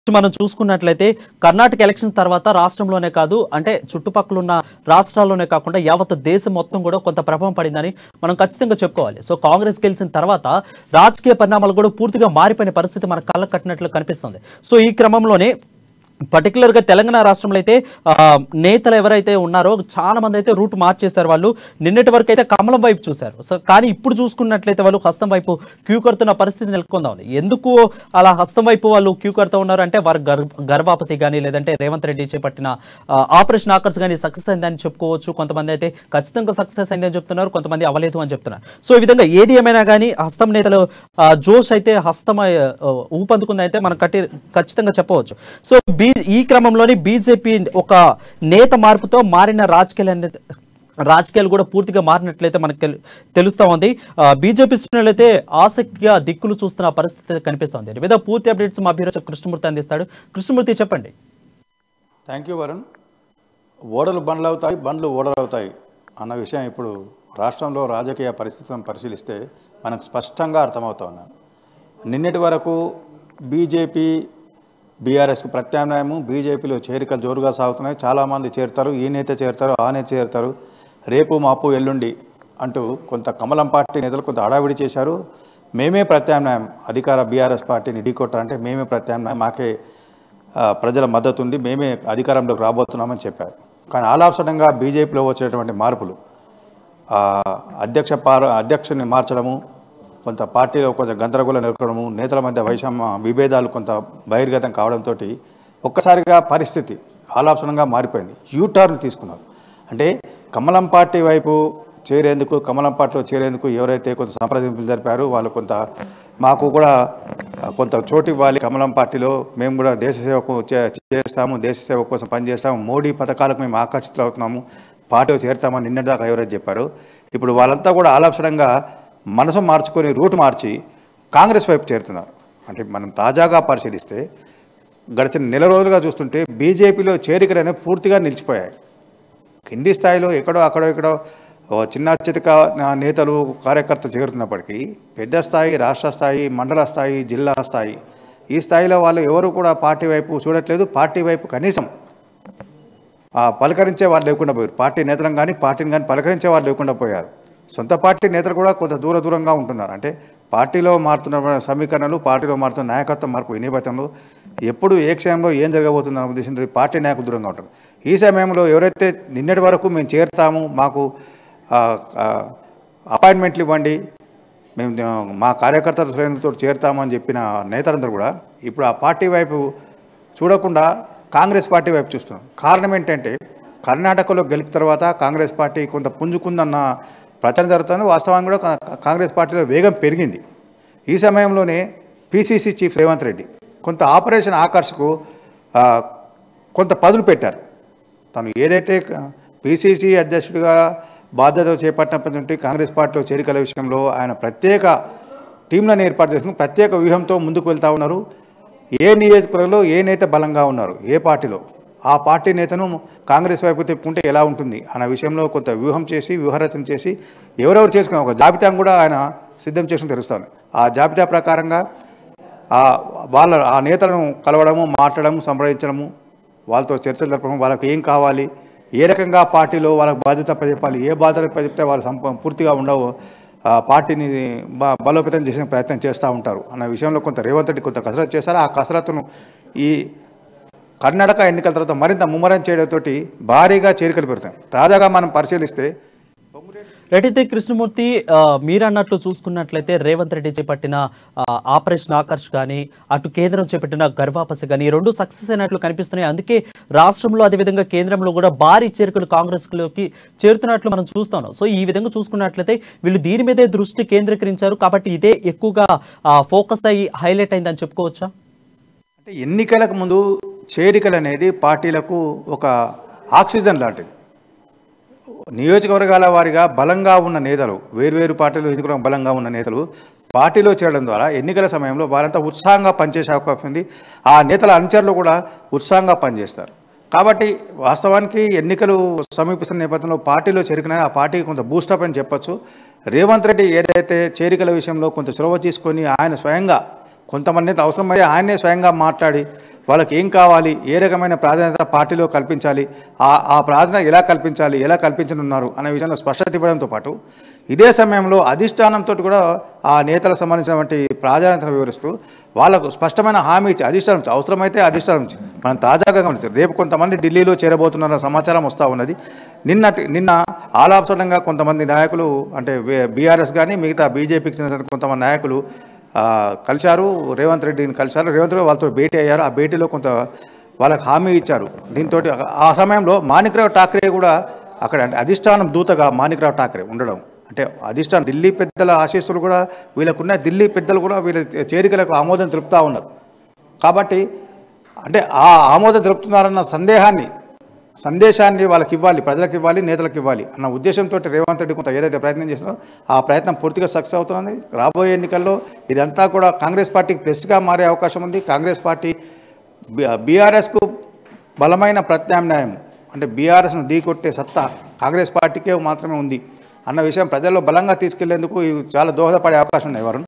మనం చూసుకున్నట్లయితే కర్ణాటక ఎలక్షన్స్ తర్వాత రాష్ట్రంలోనే కాదు అంటే చుట్టుపక్కల ఉన్న రాష్ట్రాల్లోనే కాకుండా యావత్ దేశం మొత్తం కూడా కొంత ప్రభావం పడిందని మనం ఖచ్చితంగా చెప్పుకోవాలి సో కాంగ్రెస్ గెలిచిన తర్వాత రాజకీయ పరిణామాలు కూడా పూర్తిగా మారిపోయిన పరిస్థితి మన కళ్ళ కట్టినట్లు కనిపిస్తుంది సో ఈ క్రమంలోనే పర్టికులర్గా తెలంగాణ రాష్ట్రంలో అయితే ఆ, నేతలు ఎవరైతే ఉన్నారో చాలా మంది అయితే రూట్ మార్చేశారు వాళ్ళు నిన్నటి వరకు అయితే కమలం వైపు చూశారు సో కానీ ఇప్పుడు చూసుకున్నట్లయితే వాళ్ళు హస్తం వైపు క్యూ కడుతున్న పరిస్థితి నెలకొందా ఉంది ఎందుకు అలా హస్తం వైపు వాళ్ళు క్యూ కడుతూ ఉన్నారు అంటే వారి గర్ గర్వాపసి కానీ లేదంటే రేవంత్ రెడ్డి చేపట్టిన ఆ, ఆపరేషన్ ఆకర్స్ కానీ సక్సెస్ అయిందని చెప్పుకోవచ్చు కొంతమంది అయితే ఖచ్చితంగా సక్సెస్ అయిందని చెప్తున్నారు కొంతమంది అవ్వలేదు అని చెప్తున్నారు సో ఈ విధంగా ఏది ఏమైనా కానీ హస్తం నేతలు ఆ, జోష్ అయితే హస్తం ఆ, ఊపందుకుంది అయితే మనం కట్టి ఖచ్చితంగా చెప్పవచ్చు సో బీ ఈ క్రమంలోని బీజేపీ ఒక నేత మార్పుతో మారిన రాజకీయాలు అనేది రాజకీయాలు కూడా పూర్తిగా మారినట్లయితే మనకు తెలు- తెలుస్తా ఉంది ఆ, బీజేపీ శ్రేణులైతే ఆసక్తిగా దిక్కులు చూస్తున్న పరిస్థితి కనిపిస్తోంది దీని మీద పూర్తి అప్డేట్స్ మా బ్యూరో కృష్ణమూర్తి అందిస్తాడు కృష్ణమూర్తి చెప్పండి థ్యాంక్ యూ వరుణ్ ఓడలు బండ్లు అవుతాయి బండ్లు ఓడలు అవుతాయి అన్న విషయం ఇప్పుడు రాష్ట్రంలో రాజకీయ పరిస్థితులను పరిశీలిస్తే మనకు స్పష్టంగా అర్థమవుతా ఉన్నాను నిన్నటి వరకు బీజేపీ బీఆర్ఎస్కు ప్రత్యామ్నాయము బీజేపీలో చేరికలు జోరుగా సాగుతున్నాయి చాలామంది చేరుతారు ఈ నేత చేరుతారు ఆ నేత చేరుతారు రేపు మాపు ఎల్లుండి అంటూ కొంత కమలం పార్టీ నేతలు కొంత హడావిడి చేశారు మేమే ప్రత్యామ్నాయం అధికార బీఆర్ఎస్ పార్టీని ఢీకొట్టారంటే మేమే ప్రత్యామ్నాయం మాకే ఆ, ప్రజల మద్దతు ఉంది మేమే అధికారంలోకి రాబోతున్నామని చెప్పారు కానీ ఆలాసడంగా బీజేపీలో వచ్చేటువంటి మార్పులు ఆ, అధ్యక్ష పార అధ్యక్షుని మార్చడము కొంత పార్టీలో కొంత గందరగోళం నెలకొనడము నేతల మధ్య వైషమ్య విభేదాలు కొంత బహిర్గతం కావడంతో ఒక్కసారిగా పరిస్థితి ఆలాపసనంగా మారిపోయింది యూటర్న్ తీసుకున్నారు అంటే కమలం పార్టీ వైపు చేరేందుకు కమలం పార్టీలో చేరేందుకు ఎవరైతే కొంత సంప్రదింపులు జరిపారో వాళ్ళు కొంత మాకు కూడా ఆ, కొంత చోటు ఇవ్వాలి కమలం పార్టీలో మేము కూడా దేశ సేవకు చే- చేస్తాము దేశ సేవ కోసం పనిచేస్తాము మోడీ పథకాలకు మేము ఆకర్షితులవుతున్నాము పార్టీలో చేరుతామని నిన్నటిదాకా ఎవరైతే చెప్పారో ఇప్పుడు వాళ్ళంతా కూడా ఆలక్షణంగా మనసు మార్చుకొని రూట్ మార్చి కాంగ్రెస్ వైపు చేరుతున్నారు అంటే మనం తాజాగా పరిశీలిస్తే గడిచిన నెల రోజులుగా చూస్తుంటే బీజేపీలో చేరికలు అనేవి పూర్తిగా నిలిచిపోయాయి కింది స్థాయిలో ఎక్కడో అక్కడో ఎక్కడో ఓ చిన్న చితక నేతలు కార్యకర్తలు చేరుతున్నప్పటికీ పెద్ద స్థాయి రాష్ట్ర స్థాయి మండల స్థాయి జిల్లా స్థాయి ఈ స్థాయిలో వాళ్ళు ఎవరు కూడా పార్టీ వైపు చూడట్లేదు పార్టీ వైపు కనీసం ఆ పలకరించే వాళ్ళు లేకుండా పోయారు పార్టీ నేతలను కానీ పార్టీని కానీ పలకరించే వాళ్ళు లేకుండా పోయారు సొంత పార్టీ నేతలు కూడా కొంత దూర దూరంగా ఉంటున్నారు అంటే పార్టీలో మారుతున్న సమీకరణలు పార్టీలో మారుతున్న నాయకత్వం మార్పు ఈ నేపథ్యంలో ఎప్పుడు ఏ క్షయంలో ఏం జరగబోతుందన్న ఉద్దేశంతో పార్టీ నాయకులు దూరంగా ఉంటారు ఈ సమయంలో ఎవరైతే నిన్నటి వరకు మేము చేరుతాము మాకు ఆ, ఆ, అపాయింట్మెంట్లు ఇవ్వండి మేము ఆ, మా కార్యకర్తల శ్రేణులతో చేరుతామని చెప్పిన నేతలందరూ కూడా ఇప్పుడు ఆ పార్టీ వైపు చూడకుండా కాంగ్రెస్ పార్టీ వైపు చూస్తున్నాం కారణం ఏంటంటే కర్ణాటకలో గెలుపు తర్వాత కాంగ్రెస్ పార్టీ కొంత పుంజుకుందన్న ప్రచారం జరుగుతుంది వాస్తవానికి కూడా కా- కాంగ్రెస్ పార్టీలో వేగం పెరిగింది ఈ సమయంలోనే పిసిసి చీఫ్ రేవంత్ రెడ్డి కొంత ఆపరేషన్ ఆకర్షకు ఆ, కొంత పదును పెట్టారు తను ఏదైతే పిసిసి అధ్యక్షుడిగా బాధ్యత చేపట్టినప్పటి నుండి కాంగ్రెస్ పార్టీలో చేరికల విషయంలో ఆయన ప్రత్యేక టీంలను ఏర్పాటు చేసుకుని ప్రత్యేక వ్యూహంతో ముందుకు వెళ్తా ఉన్నారు ఏ నియోజకవర్గంలో ఏ నేత బలంగా ఉన్నారు ఏ పార్టీలో ఆ పార్టీ నేతను కాంగ్రెస్ వైపు తిప్పుకుంటే ఎలా ఉంటుంది అన్న విషయంలో కొంత వ్యూహం చేసి వ్యూహరచన చేసి ఎవరెవరు చేసుకున్న ఒక జాబితాను కూడా ఆయన సిద్ధం చేసుకుని తెలుస్తాను ఆ జాబితా ప్రకారంగా ఆ వాళ్ళ ఆ నేతలను కలవడము మాట్లాడము సంప్రదించడము వాళ్ళతో చర్చలు జరపడం వాళ్ళకి ఏం కావాలి ఏ రకంగా పార్టీలో వాళ్ళకి బాధ్యత చెప్పాలి ఏ బాధ్యత చెప్తే వాళ్ళు సంప పూర్తిగా ఉండవు ఆ పార్టీని బ బలోపేతం చేసిన ప్రయత్నం చేస్తూ ఉంటారు అన్న విషయంలో కొంత రేవంత్ రెడ్డి కొంత కసరత్తు చేశారు ఆ కసరత్తును ఈ కర్ణాటక ఎన్నికల తర్వాత మరింత ముమ్మరం చేయడంతో భారీగా చేరికలు పెడతాయి తాజాగా మనం పరిశీలిస్తే రెడ్డి కృష్ణమూర్తి ఆ, మీరన్నట్లు చూసుకున్నట్లయితే రేవంత్ రెడ్డి చేపట్టిన ఆ, ఆపరేషన్ ఆకర్ష్ కానీ అటు కేంద్రం చేపట్టిన గర్వాపసి కానీ ఈ రెండు సక్సెస్ అయినట్లు కనిపిస్తున్నాయి అందుకే రాష్ట్రంలో అదేవిధంగా కేంద్రంలో కూడా భారీ చేరికలు కాంగ్రెస్లోకి చేరుతున్నట్లు మనం చూస్తాం సో ఈ విధంగా చూసుకున్నట్లయితే వీళ్ళు దీని మీదే దృష్టి కేంద్రీకరించారు కాబట్టి ఇదే ఎక్కువగా ఫోకస్ అయ్యి హైలైట్ అయిందని చెప్పుకోవచ్చా అంటే ఎన్నికలకు ముందు చేరికలు అనేది పార్టీలకు ఒక ఆక్సిజన్ లాంటిది నియోజకవర్గాల వారిగా బలంగా ఉన్న నేతలు వేర్వేరు పార్టీలు నియోజకవర్గం బలంగా ఉన్న నేతలు పార్టీలో చేరడం ద్వారా ఎన్నికల సమయంలో వారంతా ఉత్సాహంగా పనిచేసే అవకాశం ఉంది ఆ నేతల అనుచరులు కూడా ఉత్సాహంగా పనిచేస్తారు కాబట్టి వాస్తవానికి ఎన్నికలు సమీపిస్తున్న నేపథ్యంలో పార్టీలో చేరికన ఆ పార్టీకి కొంత బూస్టప్ అని చెప్పొచ్చు రేవంత్ రెడ్డి ఏదైతే చేరికల విషయంలో కొంత చొరవ తీసుకొని ఆయన స్వయంగా కొంతమంది నేతలు అవసరమయ్యే ఆయనే స్వయంగా మాట్లాడి వాళ్ళకి ఏం కావాలి ఏ రకమైన ప్రాధాన్యత పార్టీలో కల్పించాలి ఆ ఆ ప్రాధాన్యత ఎలా కల్పించాలి ఎలా కల్పించనున్నారు అనే విషయంలో స్పష్టత ఇవ్వడంతో పాటు ఇదే సమయంలో అధిష్టానంతో కూడా ఆ నేతలకు సంబంధించినటువంటి ప్రాధాన్యతను వివరిస్తూ వాళ్ళకు స్పష్టమైన హామీ ఇచ్చి అధిష్టానం ఇచ్చి, అవసరమైతే అధిష్టానం ఇచ్చి మనం తాజాగా గమనించారు రేపు కొంతమంది ఢిల్లీలో చేరబోతున్న సమాచారం వస్తూ ఉన్నది నిన్నటి నిన్న ఆలాపసడంగా కొంతమంది నాయకులు అంటే బీఆర్ఎస్ కానీ మిగతా బీజేపీకి చెందిన కొంతమంది నాయకులు ఆ, కలిశారు రేవంత్ రెడ్డిని కలిశారు రేవంత్ రెడ్డి వాళ్ళతో భేటీ అయ్యారు ఆ భేటీలో కొంత వాళ్ళకి హామీ ఇచ్చారు దీంతో ఆ సమయంలో మాణిక్రావు ఠాక్రే కూడా అక్కడ అంటే అధిష్టానం దూతగా మాణిక్రావు ఠాక్రే ఉండడం అంటే అధిష్టానం ఢిల్లీ పెద్దల ఆశీస్సులు కూడా వీళ్ళకున్న ఢిల్లీ పెద్దలు కూడా వీళ్ళ చేరికలకు ఆమోదం తెలుపుతూ ఉన్నారు కాబట్టి అంటే ఆ ఆమోదం తెలుపుతున్నారన్న సందేహాన్ని సందేశాన్ని వాళ్ళకి ఇవ్వాలి ప్రజలకు ఇవ్వాలి నేతలకు ఇవ్వాలి అన్న ఉద్దేశంతో రేవంత్ రెడ్డి కొంత ఏదైతే ప్రయత్నం చేస్తున్నారో ఆ ప్రయత్నం పూర్తిగా సక్సెస్ అవుతుంది రాబోయే ఎన్నికల్లో ఇదంతా కూడా కాంగ్రెస్ పార్టీకి ప్లస్గా మారే అవకాశం ఉంది కాంగ్రెస్ పార్టీ బీఆర్ఎస్కు బలమైన ప్రత్యామ్నాయం అంటే బీఆర్ఎస్ను ఢీకొట్టే సత్తా కాంగ్రెస్ పార్టీకే మాత్రమే ఉంది అన్న విషయం ప్రజల్లో బలంగా తీసుకెళ్లేందుకు ఇవి చాలా దోహదపడే అవకాశం ఉన్నాయి వరుణ్